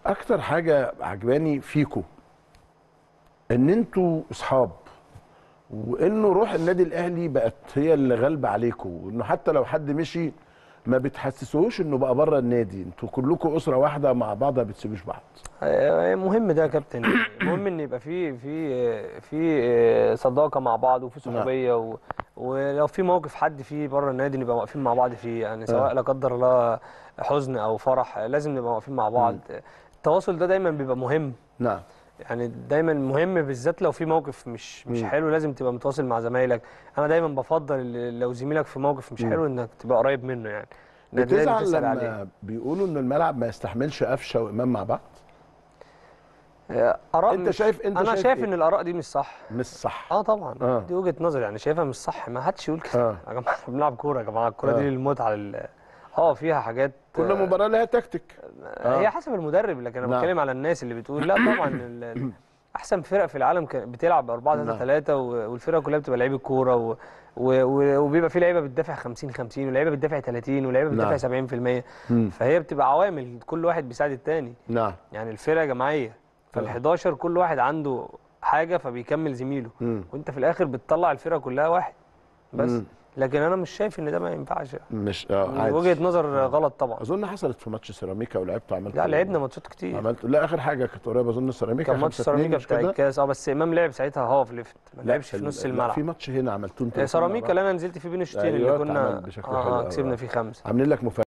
اكتر حاجه عجباني فيكو ان انتوا اصحاب وانه روح النادي الاهلي بقت هي اللي غالبه عليكم وانه حتى لو حد مشي ما بتحسسوهوش انه بقى بره النادي انتوا كلكم اسره واحده مع بعض ما بتسيبوش بعض آه، مهم ده يا كابتن مهم ان يبقى في في في صداقه مع بعض وفي صحوبيه و... ولو في موقف حد فيه بره النادي نبقى واقفين مع بعض فيه يعني سواء لا قدر الله حزن او فرح لازم نبقى واقفين مع بعض التواصل ده دايما بيبقى مهم نعم يعني دايما مهم بالذات لو في موقف مش مش مم. حلو لازم تبقى متواصل مع زمايلك انا دايما بفضل لو زميلك في موقف مش مم. حلو انك تبقى قريب منه يعني إنك دايما بتزعل تسأل عليه. لما بيقولوا ان الملعب ما يستحملش قفشه وامام مع بعض آه، اراء انت مش- شايف انت انا شايف, شايف إيه؟ ان الاراء دي مش صح مش صح اه طبعا آه. دي وجهه نظري يعني شايفها مش صح ما حدش يقول كده آه. يا جماعه احنا بنلعب كوره يا جماعه الكوره آه. دي للمتعه لل... اه فيها حاجات كل مباراه لها تكتيك آه. هي حسب المدرب لكن انا نعم. بتكلم على الناس اللي بتقول لا طبعا ال- ال- احسن فرق في العالم كان- بتلعب 4 3 نعم. 3 والفرقه كلها بتبقى لعيبه كوره و... و... و... وبيبقى في لعيبه بتدافع 50 50 ولعيبه بتدافع 30 ولعيبه نعم. بتدافع 70% مم. فهي بتبقى عوامل كل واحد بيساعد التاني نعم يعني الفرقه جماعيه فال11 كل واحد عنده حاجه فبيكمل زميله مم. وانت في الاخر بتطلع الفرقه كلها واحد بس مم. لكن انا مش شايف ان ده ما ينفعش مش اه من عادي. وجهه نظر غلط طبعا اظن حصلت في ماتش سيراميكا ولعبتوا عملتوا لا لعبنا ماتشات كتير عملت لا اخر حاجه كانت قريبه اظن سيراميكا كان ماتش 5-2 سيراميكا مش بتاع كده؟ الكاس اه بس امام لعب ساعتها هاف ليفت ما لا، لعبش في ال- نص لا، الملعب في ماتش هنا عملتوا انتوا آه، الاتنين مع سيراميكا بعض. اللي انا نزلت فيه بين الشوطين أيوة، اللي كنا اتعمل بشكل حلو اه أوي. كسبنا فيه خمسه عاملين لك مفاجاه